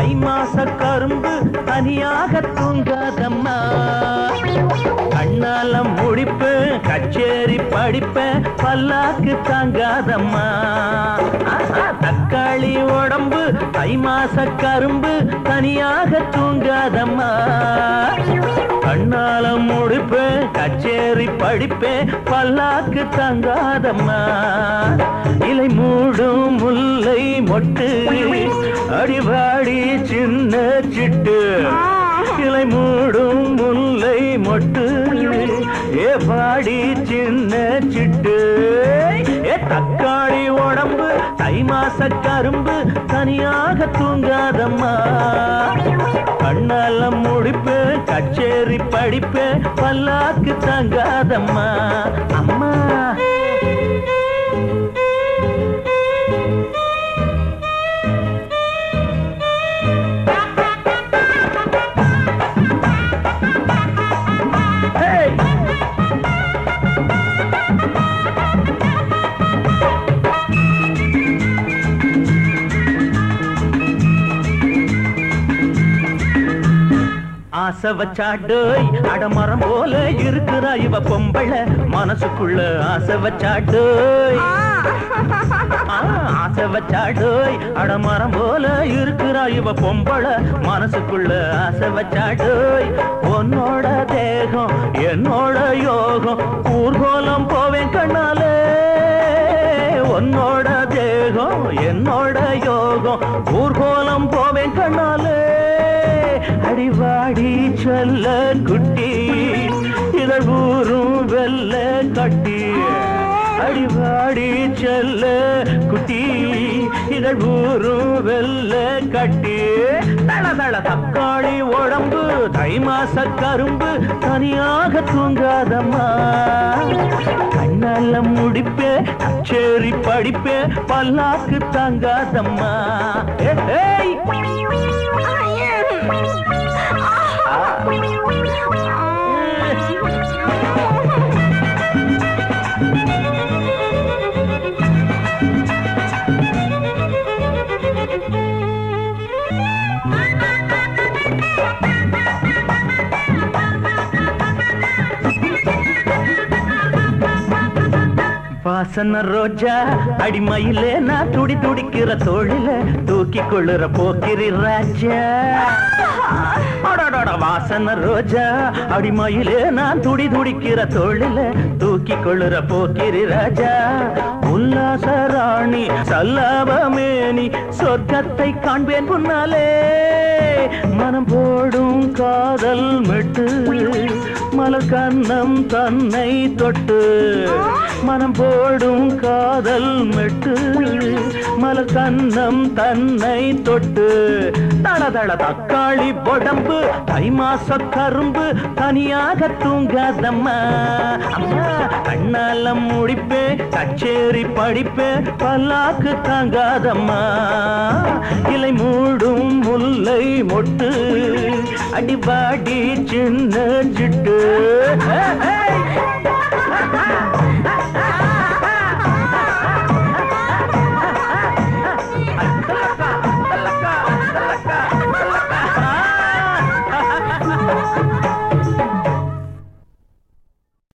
தை மாச கரும்பு தனியாக தூங்காதம்மா கண்ணால முடிப்பேன் கச்சேரி படிப்பேன் பல்லாக்கு தாங்காதம்மா ஆஹா, தக்காளி உடம்பு தை மாச கரும்பு தனியாக தூங்காதம்மா கண்ணால முடிப்பேன் கச்சேரி படிப்பேன் பல்லாக்கு தங்காதம்மா இலை மூடும் முல்லை மொட்டு அடிவாடி சின்ன சிட்டு இலை மூடும் முல்லை மொட்டு ஏ பாடி சின்ன சிட்டு ஏ தக்காளி உடம்பு தை மாச கரும்பு தனியாக தூங்காதம்மா கண்ணால முடிப்பேன் கச்சேரி படிப்பேன் பல்லாக்கு தங்காதம்மா அம்மா Hey! ஆசை வச்சாடோய் அடமரம் போல இருக்கிறா இவ பொம்பள மனசுக்குள்ள ஆசை வச்சாடோய் ஆ, ஆசை வச்சாடோய் அடமரம் போல இருக்கிறா இவ பொம்பள மனசுக்குள்ள ஆசை வச்சாடோய் உன்னோட தேகம் என்னோட யோகம் ஊர்கோலம் போவேன் கண்ணாலே உன்னோட தேகம் என்னோட யோகம் ஊர்கோலம் போவேன் கண்ணாலே அடிவாடி சொல்ல குட்டி இதழ் ஊரும் வெல்ல கட்டி அடிவாடி செல்ல குட்டி இதழ் ஊரும் வெல்ல கட்டி தள தள தக்காளி உடம்பு தை மாச கரும்பு தனியாக தூங்காதம்மா கண்ணால முடிப்பே கச்சேரி படிப்பே பல்லாக்கு தாங்காதம்மா ஏ, ஏய் வாசன ரோஜா அடிமையிலே நான் துடி துடிக்கிற தோழில தூக்கி கொள்ளுற போக்கிரி ராஜா அடடட, வாசன ரோஜா அடிமையிலே நான் துடி துடிக்கிற தோழில தூக்கி கொள்ளுற போக்கிரி ராஜா உல்லாச ராணி சல்லாபமேனி சொர்க்கத்தை காண்பேன் முன்னாலே மனம் போடும் காதல் மெட்டு மலர் கண்ணம் தன்னை தொட்டு மனம் போடும் காதல் மெட்டு மலர் கண்ணம் தன்னை தொட்டு தள தள தக்காளி உடம்பு தை மாச கரும்பு தனியாக தூங்காதம்மா அம்மா கண்ணால முடிப்பே கச்சேரி படிப்பே பல்லாக்கு தாங்காதம்மா இலை மூடும் முல்லை மொட்டு அடிபாடி சின்ன சிட்டு